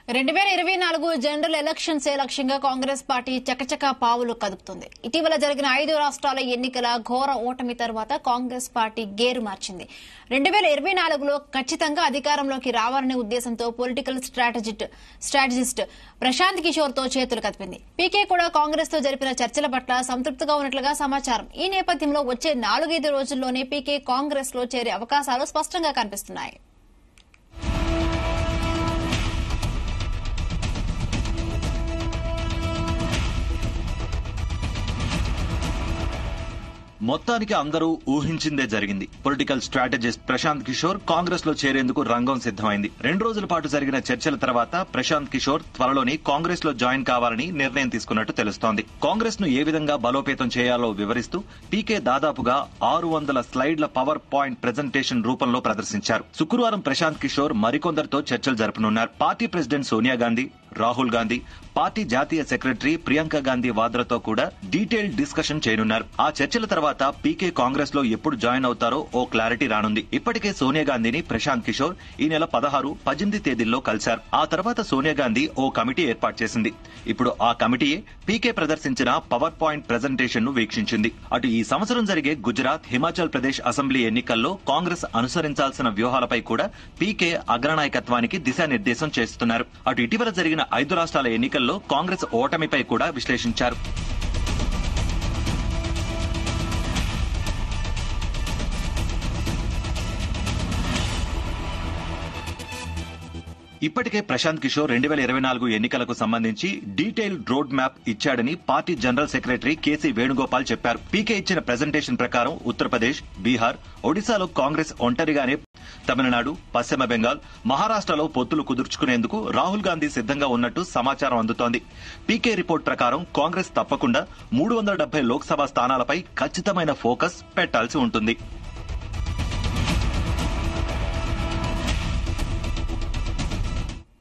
రెండు వేల ఇరవై నాలుగు జనరల్ ఎలక్షన్స్ ఏ లక్ష్యంగా కాంగ్రెస్ పార్టీ చకచకా పావులు కదుపుతుంది ఇటీవల జరిగిన ఐదు రాష్ట్రాల ఎన్నికల ఘోర ఓటమి తర్వాత కాంగ్రెస్ పార్టీ గేరు మార్చింది రెండు వేల ఇరవై నాలుగులో ఖచ్చితంగా అధికారంలోకి రావాలనే ఉద్దేశంతో political strategist strategist Prashant Kishor తో చేతులు కదిపింది పీకే కూడా కాంగ్రెస్ తో జరిపిన చర్చల పట్ల సంతృప్తిగా ఉన్నట్లుగా సమాచారం ఈ నేపథ్యంలో వచ్చే నాలుగైదు రోజుల్లోనే పీకే కాంగ్రెస్ లో చేరే అవకాశాలు స్పష్టంగా కనిపిస్తున్నాయి మొత్తానికి అందరూ ఊహించిందే జరిగింది పొలిటికల్ స్ట్రాటజిస్ట్ ప్రశాంత్ కిషోర్ కాంగ్రెస్ లో చేరేందుకు రంగం సిద్దమైంది రెండు రోజుల పాటు జరిగిన చర్చల తర్వాత ప్రశాంత్ కిషోర్ త్వరలోనే కాంగ్రెస్ లో జాయిన్ కావాలని నిర్ణయం తీసుకున్నట్టు తెలుస్తోంది కాంగ్రెస్ ను ఏ విధంగా బలోపేతం చేయాలో వివరిస్తూ పీకే దాదాపుగా ఆరు వందల స్లైడ్ల పవర్ పాయింట్ ప్రెజెంటేషన్ రూపంలో ప్రదర్శించారు శుక్రవారం ప్రశాంత్ కిషోర్ మరికొందరితో చర్చలు జరపనున్నారు party president Sonia Gandhi Rahul Gandhi party జాతీయ సెక్రటరీ ప్రియాంక గాంధీ వాద్రతో కూడా డీటెయిల్ డిస్కషన్ చేయనున్నారు ఆ చర్చల తర్వాత పీకే కాంగ్రెస్ లో ఎప్పుడు జాయిన్ అవుతారో ఓ క్లారిటీ రానుంది ఇప్పటికే సోనియా గాంధీని ప్రశాంత్ కిషోర్ ఈ నెల పదహారు పద్దెనిమిది తేదీల్లో కలిశారు ఆ తర్వాత సోనియా గాంధీ ఓ కమిటీ ఏర్పాటు చేసింది ఇప్పుడు ఆ కమిటీయే పీకే ప్రదర్శించిన పవర్ పాయింట్ ప్రెజెంటేషన్ ను వీక్షించింది అటు ఈ సంవత్సరం జరిగే గుజరాత్ హిమాచల్ ప్రదేశ్ అసెంబ్లీ ఎన్నికల్లో కాంగ్రెస్ అనుసరించాల్సిన వ్యూహాలపై కూడా పీకే అగ్రనాయకత్వానికి దిశానిర్దేశం చేస్తున్నారు అటు ఇటీవల జరిగిన ఐదు రాష్ట్రాల ఎన్నికల్లో కాంగ్రెస్ ఓటమిపై కూడా విశ్లేషించారు ఇప్పటికే ప్రశాంత్ కిషోర్ రెండు వేల ఇరవై నాలుగు ఎన్నికలకు సంబంధించి డీటెయిల్ రోడ్ మ్యాప్ ఇచ్చాడని party general secretary KC Venugopal చెప్పారు పీకే ఇచ్చిన ప్రెజెంటేషన్ ప్రకారం ఉత్తరప్రదేశ్ బీహార్ ఒడిశాలో కాంగ్రెస్ ఒంటరిగానే తమిళనాడు పశ్చిమ బెంగాల్ మహారాష్ట్రలో పొత్తులు కుదుర్చుకునేందుకు రాహుల్ గాంధీ సిద్ధంగా ఉన్నట్టు సమాచారం అందుతోంది పీకే రిపోర్ట్ ప్రకారం కాంగ్రెస్ తప్పకుండా మూడు వందల డెబ్బై లోక్సభ స్థానాలపై ఖచ్చితమైన ఫోకస్ పెట్టాల్సి ఉంటుంది